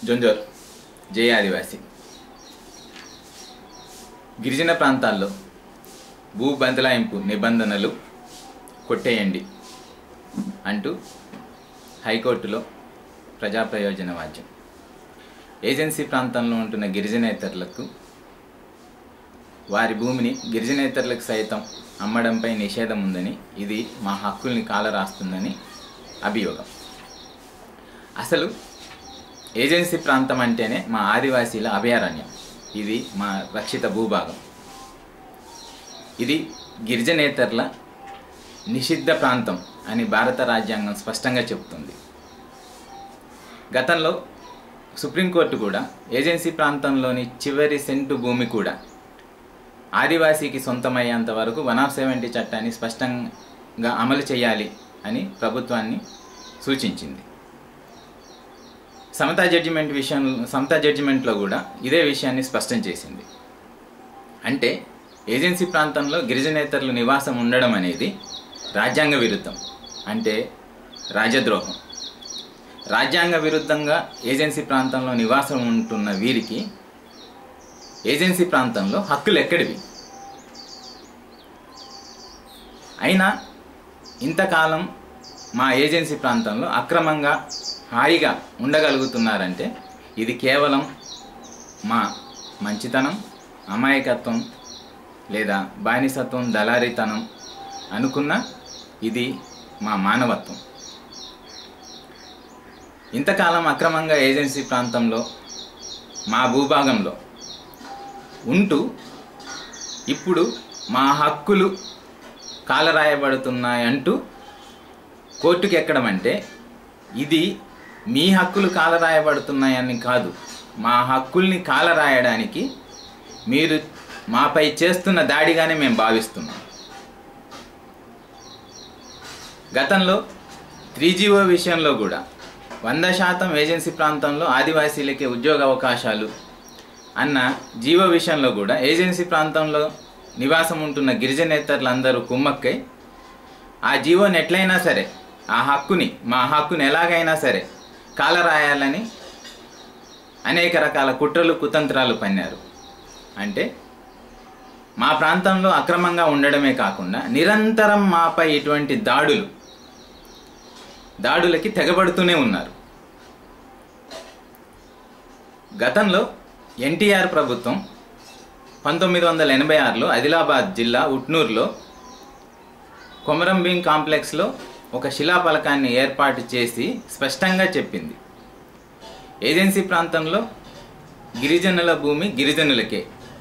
జొంజోర్ జై ఆదివాసి గిరిజన ప్రాంతాల్లో భూ బదలాయింపు నిబంధనలు కొట్టేయండి అంటూ హైకోర్టులో ప్రజా ప్రయోజన వాద్యం ఏజెన్సీ ప్రాంతంలో ఉంటున్న గిరిజనేతరులకు వారి భూమిని గిరిజనేతరులకు సైతం అమ్మడంపై నిషేధం ఉందని ఇది మా హక్కుల్ని కాలరాస్తుందని అభియోగం అసలు ఏజెన్సీ ప్రాంతం అంటేనే మా ఆదివాసీల అభయారణ్యం ఇది మా రక్షిత భూభాగం ఇది గిరిజనేతరుల నిషిద్ధ ప్రాంతం అని భారత రాజ్యాంగం స్పష్టంగా చెబుతుంది గతంలో సుప్రీంకోర్టు కూడా ఏజెన్సీ ప్రాంతంలోని చివరి సెంటు భూమి కూడా ఆదివాసీకి సొంతమయ్యేంత వరకు వన్ ఆఫ్ సెవెంటీ చట్టాన్ని స్పష్టంగా అమలు చేయాలి అని ప్రభుత్వాన్ని సూచించింది సమతా జడ్జిమెంట్ విషయం సమతా జడ్జిమెంట్లో కూడా ఇదే విషయాన్ని స్పష్టం చేసింది అంటే ఏజెన్సీ ప్రాంతంలో గిరిజనేతరులు నివాసం ఉండడం అనేది రాజ్యాంగ విరుద్ధం అంటే రాజద్రోహం రాజ్యాంగ విరుద్ధంగా ఏజెన్సీ ప్రాంతంలో నివాసం ఉంటున్న వీరికి ఏజెన్సీ ప్రాంతంలో హక్కులు ఎక్కడివి అయినా ఇంతకాలం మా ఏజెన్సీ ప్రాంతంలో అక్రమంగా హాయిగా ఉండగలుగుతున్నారంటే ఇది కేవలం మా మంచితనం అమాయకత్వం లేదా బానిసత్వం దళారీతనం అనుకున్న ఇది మా మానవత్వం ఇంతకాలం అక్రమంగా ఏజెన్సీ ప్రాంతంలో మా భూభాగంలో ఉంటూ ఇప్పుడు మా హక్కులు కాలరాయబడుతున్నాయంటూ కోర్టుకి ఎక్కడం అంటే ఇది మీ హక్కులు కాలరాయబడుతున్నాయని కాదు మా హక్కుల్ని కాలరాయడానికి మీరు మాపై చేస్తున్న దాడిగానే మేము భావిస్తున్నాం గతంలో త్రీ జీవో విషయంలో కూడా వంద శాతం ఏజెన్సీ ప్రాంతంలో ఆదివాసీలకే ఉద్యోగ అవకాశాలు అన్న జీవో విషయంలో కూడా ఏజెన్సీ ప్రాంతంలో నివాసం ఉంటున్న గిరిజనేతరులందరూ కుమ్మక్కై ఆ జీవోని ఎట్లయినా సరే ఆ హక్కుని మా హక్కుని ఎలాగైనా సరే కాలరాయాలని అనేక రకాల కుట్రలు కుతంత్రాలు పన్నారు అంటే మా ప్రాంతంలో అక్రమంగా ఉండడమే కాకుండా నిరంతరం మాపై ఇటువంటి దాడులు దాడులకి తెగబడుతూనే ఉన్నారు గతంలో ఎన్టీఆర్ ప్రభుత్వం పంతొమ్మిది వందల ఎనభై ఆరులో ఆదిలాబాద్ జిల్లా ఉట్నూరులో కొమరంభీం కాంప్లెక్స్లో ఒక శిలాఫలకాన్ని ఏర్పాటు చేసి స్పష్టంగా చెప్పింది ఏజెన్సీ ప్రాంతంలో గిరిజనుల భూమి గిరిజనులకే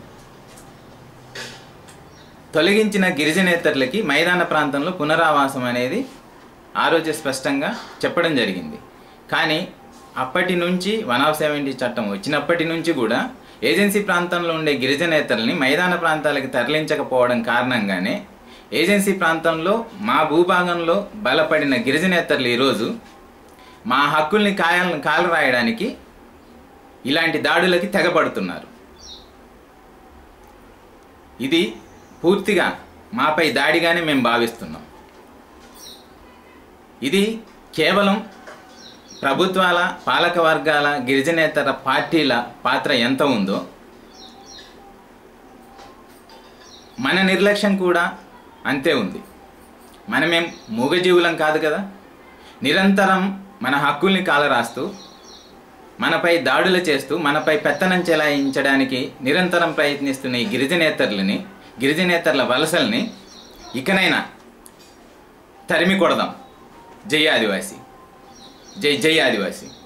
తొలగించిన గిరిజనేతరులకి మైదాన ప్రాంతంలో పునరావాసం అనేది ఆ రోజు స్పష్టంగా చెప్పడం జరిగింది కానీ అప్పటి నుంచి వన్ ఆఫ్ సెవెంటీ చట్టం వచ్చినప్పటి నుంచి కూడా ఏజెన్సీ ప్రాంతంలో ఉండే గిరిజనేతల్ని మైదాన ప్రాంతాలకు తరలించకపోవడం కారణంగానే ఏజెన్సీ ప్రాంతంలో మా భూభాగంలో బలపడిన గిరిజనేతరులు ఈరోజు మా హక్కుల్ని కాయ కాలు రాయడానికి ఇలాంటి దాడులకి తెగబడుతున్నారు ఇది పూర్తిగా మాపై దాడిగానే మేము భావిస్తున్నాం ఇది కేవలం ప్రభుత్వాల పాలక వర్గాల గిరిజనేతర పార్టీల పాత్ర ఎంత ఉందో మన నిర్లక్ష్యం కూడా అంతే ఉంది మనమేం మూగజీవులం కాదు కదా నిరంతరం మన హక్కుల్ని కాలరాస్తూ మనపై దాడులు చేస్తూ మనపై పెత్తనం చెలాయించడానికి నిరంతరం ప్రయత్నిస్తున్న ఈ గిరిజనేతరులని గిరిజనేతరుల వలసల్ని ఇకనైనా తరిమి కొడదాం జై ఆదివాసి జై జై ఆదివాసి